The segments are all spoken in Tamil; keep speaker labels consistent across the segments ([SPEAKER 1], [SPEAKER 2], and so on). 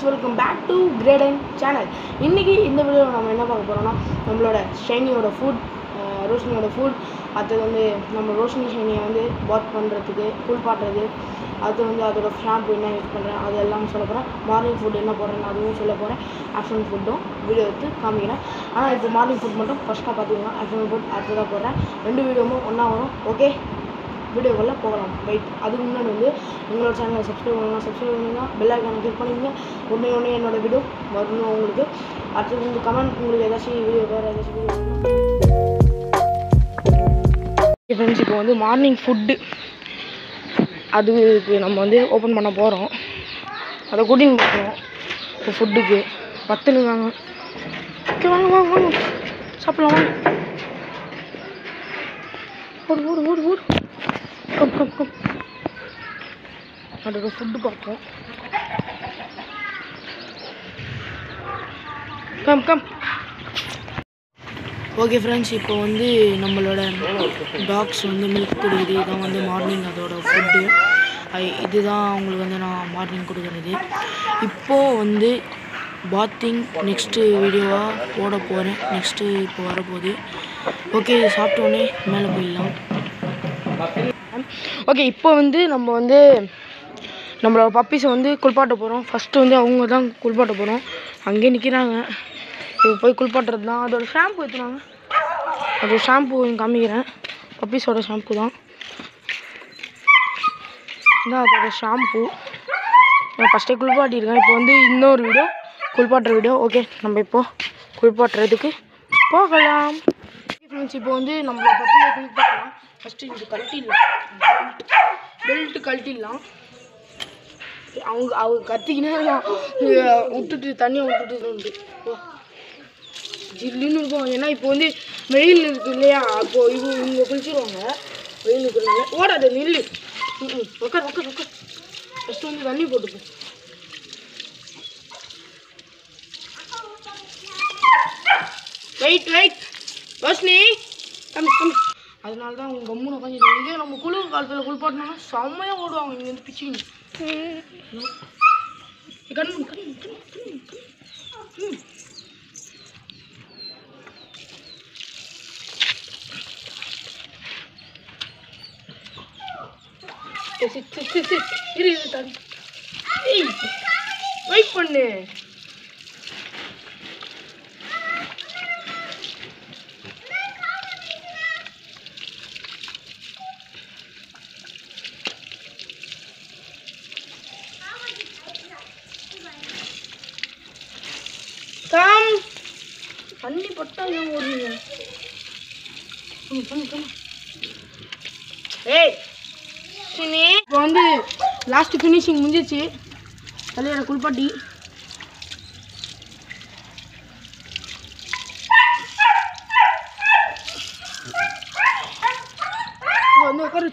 [SPEAKER 1] ஃப்ரெண்ட்ஸ் வெல்கம் பேக் டு கிரேடன் சேனல் இன்றைக்கி இந்த வீடியோவில் நம்ம என்ன பார்க்க போகிறோம்னா நம்மளோட ஷைனியோட ஃபுட் ரோஷினியோட ஃபுட் அடுத்தது வந்து நம்ம ரோஷினி ஷைனியை வந்து வாட் பண்ணுறதுக்கு குளிப்பாட்டுறது அது வந்து அதோட ஷாம்பு என்ன யூஸ் பண்ணுறேன் அதெல்லாம் சொல்ல போகிறேன் மார்னிங் ஃபுட் என்ன போடுறேன்னு அதுவும் சொல்ல போகிறேன் ஆஃப்டர்நூன் ஃபுட்டும் வீடியோ எடுத்து காமிக்கிறேன் ஆனால் இப்போ மார்னிங் ஃபுட் மட்டும் ஃபஸ்ட்டாக பார்த்துக்கோங்க ஆஃப்டர்நூன் ஃபுட் அடுத்ததாக போடுறேன் ரெண்டு வீடியோவும் ஒன்றா வரும் ஓகே வீடியோக்குள்ளே போகலாம் வெயிட் அதுக்கு முன்னாடி வந்து எங்களோட சேனலை சப்ஸ்கிரைப் பண்ணலாம் சப்ஸ்கிரைப் பண்ணுங்க பெல் ஐக்கானை கிளிக் பண்ணிங்க உடனே உடனே என்னோட வீடியோ வரணும் உங்களுக்கு அடுத்தது வந்து கமெண்ட் உங்களுக்கு ஏதாச்சும் வீடியோ வேறு ஏதாச்சும் வீடியோ ஃப்ரெண்ட்ஸ் இப்போ வந்து மார்னிங் ஃபுட்டு அதுக்கு நம்ம வந்து ஓப்பன் பண்ண போகிறோம் அதை கூட்டின்னு போகிறோம் இப்போ ஃபுட்டுக்கு பத்துன்னு வாங்க ஓகே வாங்க வாங்க வாங்க சாப்பிடலாம் வாங்க ஓடு ஓடு ஓடு ஓடு கம் கம் கம் அதோட ஃபுட்டு பார்ப்போம் கம் கம் ஓகே ஃப்ரெண்ட்ஸ் இப்போ வந்து நம்மளோட டாக்ஸ் வந்து மில்க் கொடுக்குது இதான் வந்து மார்னிங் அதோட ஃபுட்டு இதுதான் அவங்களுக்கு வந்து நான் மார்னிங் கொடுக்குறது இப்போது வந்து பாத்திங் நெக்ஸ்ட்டு வீடியோவாக போட போகிறேன் நெக்ஸ்ட்டு இப்போ வரப்போகுது ஓகே சாப்பிட்டோன்னே மேலே போயிடலாம் ஓகே இப்போ வந்து நம்ம வந்து நம்மளோட பப்பீஸை வந்து குளிப்பாட்ட போகிறோம் ஃபஸ்ட்டு வந்து அவங்க தான் குளிப்பாட்ட போகிறோம் அங்கேயே நிற்கிறாங்க இப்போ போய் குளிப்பாட்டுறது தான் அதோட ஷாம்பு எடுத்துனாங்க அதோட ஷாம்பு காமிக்கிறேன் பப்பீஸோட ஷாம்பு தான் இதான் அதோட ஷாம்பு நான் ஃபஸ்ட்டே குளிப்பாட்டியிருக்கேன் இப்போ வந்து இன்னொரு வீடியோ குளிப்பாட்டுற வீடியோ ஓகே நம்ம இப்போ குளிப்பாட்டுறதுக்கு போகலாம் ஃப்ரெண்ட்ஸ் இப்போ வந்து நம்மளோட பப்பியை குளிப்பாட்டலாம் ஃபஸ்ட்டு இது கழட்டிடலாம் பெல்ட்டு கழட்டிடலாம் அவங்க அவங்க கத்திக்கினே இருக்கான் அஹ் விட்டுட்டு தண்ணியை விட்டுட்டு உண்டு ஜில்லுன்னு இருக்கும் ஏன்னா இப்போ வந்து வெயில் இருக்கு இல்லையா அப்போ இவங்க இவங்க குளிச்சிருவாங்க வெயில் இருக்கிறதுனால ஓடாத நில்லு ம் ம் உட்கார் உட்கார் உட்கார் ஃபஸ்ட்டு வந்து தண்ணி போட்டுப்போம் wait wait Roshini come come அதனால தான் அவங்க கம்முன்னு உட்காந்துருக்காங்க இதே நம்ம குளிர் காலத்தில் குளிப்பாட்டினோம்னா செம்மையாக ஓடுவாங்க இங்கே வந்து பிச்சுக்கின்னு கண்ணு கண்ணு கண்ணு கண்ணு கண்ணு சிட் சிட் சிட் சிட் இரு இரு தண்ணி ஏய் வெயிட் பண்ணு கம் தண்ணி பட்டா ஏன் ஓடுறீங்க கம் கம் கம் ஏய் சினி இப்போ வந்து லாஸ்ட் ஃபினிஷிங் முடிஞ்சிச்சு தலையோட குளிப்பாட்டி இப்போ வந்து உட்கார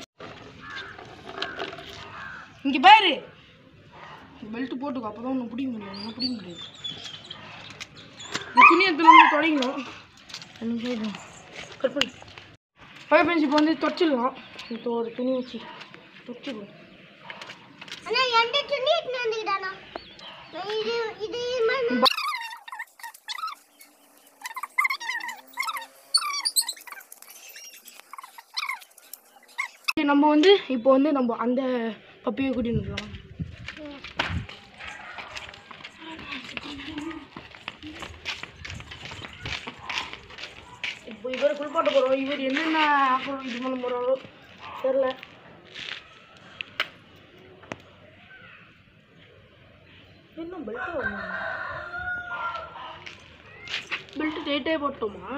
[SPEAKER 1] இங்கே பாரு பெல்ட் போட்டுக்கோ அப்போ தான் ஒன்று பிடிக்க முடியும் ஒன்றும் பிடிக்க முடியாது இந்த துணி எடுத்து வந்து தொடங்கணும் ரெண்டு நிமிஷம் இரு. கட் பண்ணு ஃபைவ் ஃப்ரெண்ட்ஸ் இப்போ வந்து தொடச்சிடலாம் இப்போ ஒரு துணி வச்சு தொடச்சிடுவோம்
[SPEAKER 2] அண்ணா எந்த துணி எடுத்துன்னு வந்துக்கிட்டானா இது இது மாதிரி
[SPEAKER 1] நம்ம வந்து இப்போ வந்து நம்ம அந்த பப்பியை கூட்டின்னு வரலாம் இப்போ இவர் குளிப்பாட்ட போகிறோம் இவர் என்னென்ன அப்புறம் இது பண்ண போகிறாரோ தெரில என்ன பெல்ட்டு வரணும் பெல்ட்டு டைட்டே போட்டோமா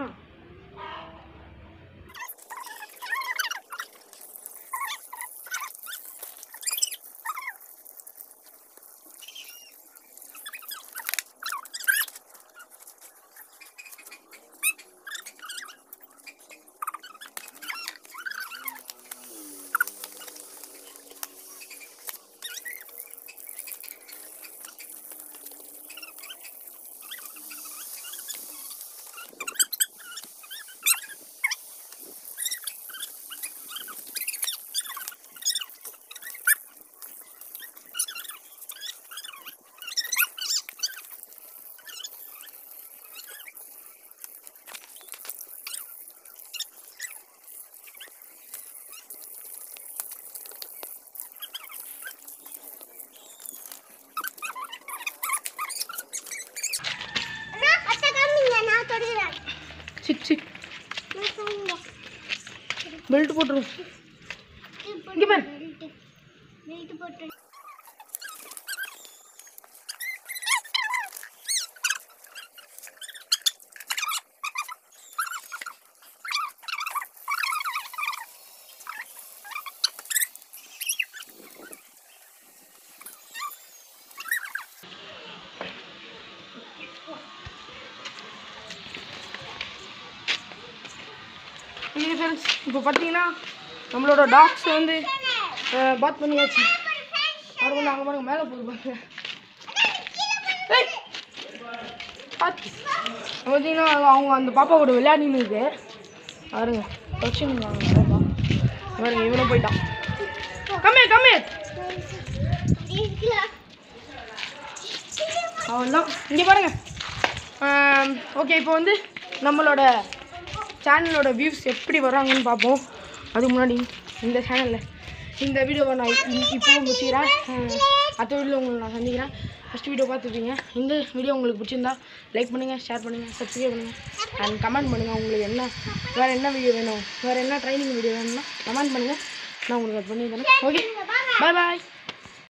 [SPEAKER 1] சிக் சிக் பெல்ட் போட்டுரும் இங்க பாரு.
[SPEAKER 2] வெயிட் போட்டு
[SPEAKER 1] ஓகே ஃப்ரெண்ட்ஸ் இப்போ பார்த்தீங்கன்னா நம்மளோட டாக்ஸ் வந்து பாத் பண்ணியாச்சு அவர் வந்து அங்கே பாருங்க மேலே போய் பாருங்க ஏய்! பாத்து. பார்த்தீங்கன்னா அவங்க அந்த பாப்பா கூட விளையாடின்னு இருக்கு பாருங்க வச்சுன்னு பாப்பா பாருங்க இவனும் போயிட்டான் கம்மே கம்மே அவன் தான் இங்கே பாருங்க ஓகே இப்போ வந்து நம்மளோட சேனலோட வியூஸ் எப்படி வராங்கன்னு பார்ப்போம் அதுக்கு முன்னாடி இந்த சேனலில் இந்த வீடியோவை நான் இ- இப்போவும் முடிச்சுக்கிறேன் அடுத்த வீடியோ உங்களை நான் சந்திக்கிறேன் ஃபஸ்ட் வீடியோ பார்த்துருப்பீங்க இந்த வீடியோ உங்களுக்கு பிடிச்சிருந்தா லைக் பண்ணுங்கள் ஷேர் பண்ணுங்கள் சப்ஸ்கிரைப் பண்ணுங்கள் அண்ட் கமெண்ட் பண்ணுங்கள் உங்களுக்கு என்ன வேறு என்ன வீடியோ வேணும் வேறு என்ன ட்ரைனிங் வீடியோ வேணும்னா கமெண்ட் பண்ணுங்கள் நான் உங்களுக்கு அது பண்ணி தரேன் ஓகே பாய் பாய்